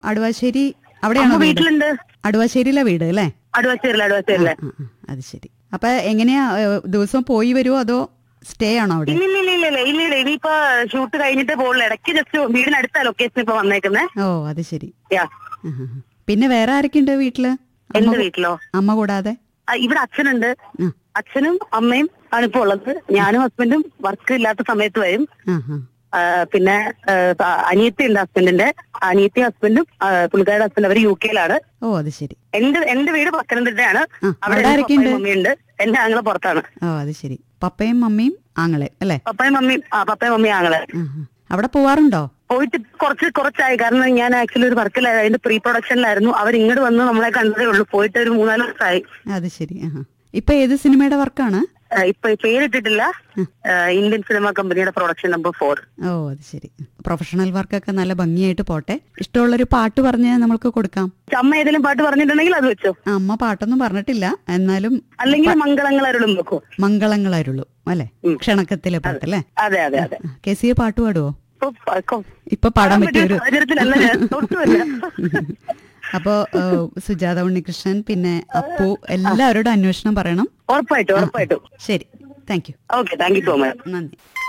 അടുവാശ്ശേരി അമ്മ അവിടെയാണോ വീട് വീട്ടിലുണ്ട് അടുവാശ്ശേരിയിലെ വീട് അല്ലേ അടുവച്ചേരില്ല അടുവച്ചേരില്ല ആ, ആ, അത് ശരി അപ്പൊ എങ്ങനെയാ ഏ, ദിവസവും പോയി വരുമോ അതോ സ്റ്റേ ആണോ അവിടെ ഇല്ല ഇല്ല ഇല്ല ഇല്ല ഇല്ല ഇല്ല ഇനിയിപ്പോ ഷൂട്ട് കഴിഞ്ഞിട്ട് പോകുള്ളൂ ഇടയ്ക്ക് ജസ്റ്റ് വീടിനടുത്ത ലൊക്കേഷൻ ഇപ്പൊ വന്നേക്കുന്നേ ഓ അത് ശരി യാ ആ, ആ, ആ. പിന്നെ വേറെ ആരൊക്കെയുണ്ട് വീട്ടില് എന്റെ അമ്മ വീട്ടിലോ അമ്മ കൂടാതെ ആ, ഇവിടെ അച്ഛനുണ്ട് ആ, അച്ഛനും അമ്മയും ആണ് ഇപ്പൊ ഉള്ളത് ഞാനും ഹസ്ബൻഡും വർക്ക് ഇല്ലാത്ത സമയത്ത് വരും ആ, ആ. ആ, പിന്നെ ആ, അനിയത്തി ഉണ്ട് ഹസ്ബൻഡിന്റെ അനിയത്തി ഹസ്ബൻഡും ആ, പുള്ളിക്കാരുടെ ഹസ്ബൻഡ് അവർ യു കെയിലാണ് ഓ അത് ശരി എന്റെ എന്റെ വീട് പത്തനംതിട്ടയാണ് ആ, അവിടെ അവിടെ എന്റെ ആരൊക്കെയുണ്ട്? പപ്പയും മമ്മിയുണ്ട് എന്റെ ആങ്ങളെ പുറത്താണ് ഓ അത് ശരി പപ്പയും മമ്മിയും ആങ്ങളെ അല്ലേ പപ്പയും മമ്മിയും ആ പപ്പയും മമ്മിയും ആങ്ങളെ ആ, ആ. അവിടെ പോവാറുണ്ടോ പോയിട്ട് കുറച്ച് കുറച്ചായി കാരണം ഞാൻ ആക്ച്വലി ഒരു വർക്കിലായിരുന്നു അതിന്റെ പ്രീ പ്രൊഡക്ഷനിലായിരുന്നു അവർ ഇങ്ങോട്ട് വന്ന് നമ്മളെ കണ്ടതേ ഉള്ളൂ പോയിട്ട് ഒരു മൂന്നാല് ദിവസമായി അത് ശരി ആ ആ. ഇപ്പൊ ഏത് സിനിമയുടെ വർക്കാണ് ആ, ഇപ്പൊ പേരിട്ടിട്ടില്ല ആ, ഇന്ത്യൻ സിനിമ കമ്പനിയുടെ പ്രൊഡക്ഷൻ നമ്പർ ഫോർ ഓ അത് ശരി പ്രൊഫഷണൽ വർക്കൊക്കെ നല്ല ഭംഗിയായിട്ട് പോട്ടെ ഇഷ്ടമുള്ളൊരു പാട്ട് പറഞ്ഞ് നമ്മൾക്ക് കൊടുക്കാം അമ്മ ഏതെങ്കിലും പാട്ട് പറഞ്ഞിട്ടുണ്ടെങ്കിൽ അത് വെച്ചോ ആ, അമ്മ പാട്ടൊന്നും പറഞ്ഞിട്ടില്ല എന്നാലും അല്ലെങ്കിൽ മംഗളങ്ങൾ അരുളും വെക്കോ മംഗളങ്ങളരുള്ളൂ അല്ലേ ക്ഷണക്കത്തിലെ പാട്ട് അല്ലേ അതെ അതെ അതെ കെ സി പാട്ട് പാടുവോ ഇപ്പൊ പ- ഇപ്പൊ പാടാൻ പറ്റിയ ഒരു സാഹചര്യത്തിലല്ല ഞാൻ ഒട്ടുമില്ല അപ്പോ ഏഹ്, സുജാത ഉണ്ണികൃഷ്ണൻ പിന്നെ അപ്പു എല്ലാവരോടും അന്വേഷണം പറയണം ഉറപ്പായിട്ടും ഉറപ്പായിട്ടും ശരി thank you okay thank you so much നന്ദി